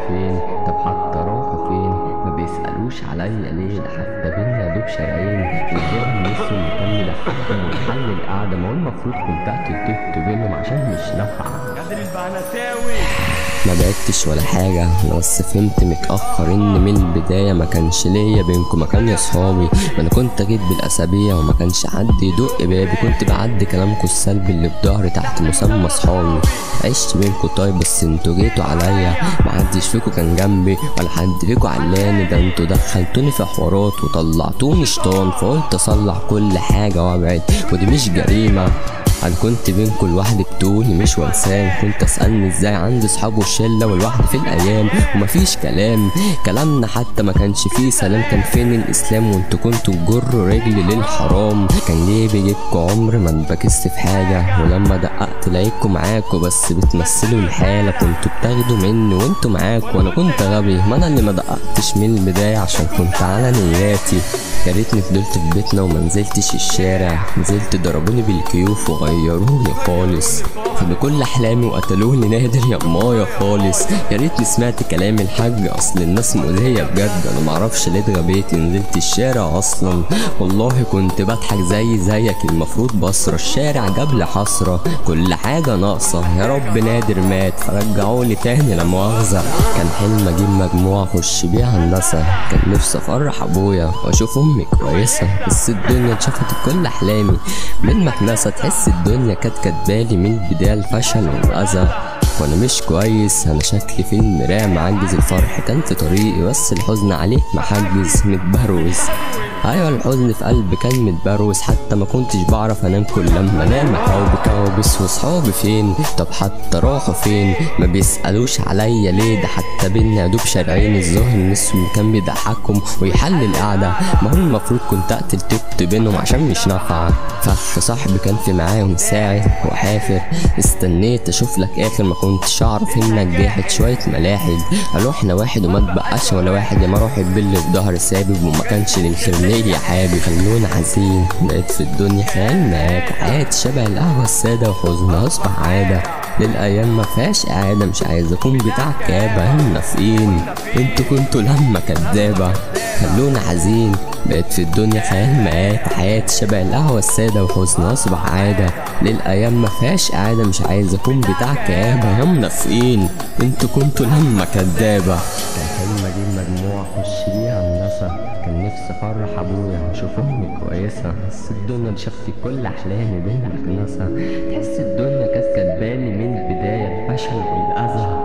فين طب حتى راحوا فين ما بيسألوش عليا ليه ده حتى بينا دوب شارعين الظهر نفسه اللي كان مضحكهم وحل القعدة ما هو المفروض كنت أقتل تبت بينهم عشان مش نافعة قادر البعنساوي ما بعدتش ولا حاجة أنا بس فهمت متأخر إن من البداية ما كانش ليا بينكم مكان يا صحابي ما أنا كنت أجيب بالأسابيع وما كانش حد يدق بابي كنت بعدي كلامكم السلبي اللي في ظهري تحت مسمى صحابي عشت بينكم طيب بس انتوا جيتوا عليا محدش فيكم كان جنبي ولا حد فيكم علاني ده انتوا دخلتوني في حوارات وطلعتوني شيطان فقلت أصلح كل حاجة وأبعد ودي مش جريمة انا كنت بينكم لوحدي بتقولي مش وانسان كنت اسالني ازاي عندي صحاب وشله والواحد في الايام ومفيش كلام كلامنا حتى ما كانش فيه سلام كان فين الاسلام وانتوا كنتوا تجروا رجلي للحرام كان ليه بيجيبكوا عمر ما بكست في حاجه ولما دققت لقيتكوا معاكوا بس بتمثلوا الحاله كنتوا بتاخدوا مني وانتوا معاكوا وانا كنت غبي ما انا اللي ما دققتش من البدايه عشان كنت على نياتي يا ريتني فضلت في بيتنا وما نزلتش الشارع نزلت ضربوني بالكيوف وغيروني خالص بكل احلامي وقتلوني نادر يا مايا خالص يا ريتني سمعت كلام الحاج اصل الناس مؤذيه بجد انا معرفش ليه اتغبيت نزلت الشارع اصلا والله كنت بضحك زي زيك المفروض بصرة الشارع جاب لي حسرة كل حاجة ناقصة يا رب نادر مات فرجعولي تاني لا مؤاخذة كان حلم اجيب مجموعة اخش بيها هندسة كان نفسي افرح ابويا واشوف امي كويسة بس الدنيا اتشافت كل احلامي من مكنسة تحس الدنيا كانت كاتبالي من البداية الفشل والاذى وانا مش كويس انا شكلي في المراية معجز الفرح كان في طريقي بس الحزن عليه محجز متبروز ايوه الحزن في قلبي كان متبروز حتى ما كنتش بعرف انام كل لما انام احاول كوابس وصحابي فين طب حتى راحوا فين ما بيسالوش عليا ليه ده حتى بينا يا دوب شارعين الظهر نسوا كان بيضحكهم ويحل القعده ما هو المفروض كنت اقتل تبت بينهم عشان مش نافعه فخ صاحبي كان في معاهم ساعد وحافر استنيت اشوف لك اخر ما كنتش اعرف انك جاحد شويه ملاحد قالوا احنا واحد وما تبقاش ولا واحد يا ما روح باللي في ظهري سابب وما كانش للخير ليه يا حابب خلوني حزين بقيت في الدنيا خيال معاك حياتي شبه القهوه الساده وحزن اصبح عاده للايام ما فيهاش قعده مش عايز اكون بتاع كابه منافقين انتوا كنتوا لما كدابه خلوني حزين بقيت في الدنيا خيال مآت حياتي شبه القهوة السادة وحزن أصبح عادة للأيام ما فيهاش قعدة مش عايز أكون بتاع كآبة يا منافقين انتوا كنتوا لما كدابة كان حلم أجيب مجموعة أخش بيها هندسة كان نفسي أفرح أبويا وأشوف أمي كويسة بس الدنيا شفت كل أحلامي بين مكنسة تحس الدنيا كانت كاتبالي من البداية الفشل والأذى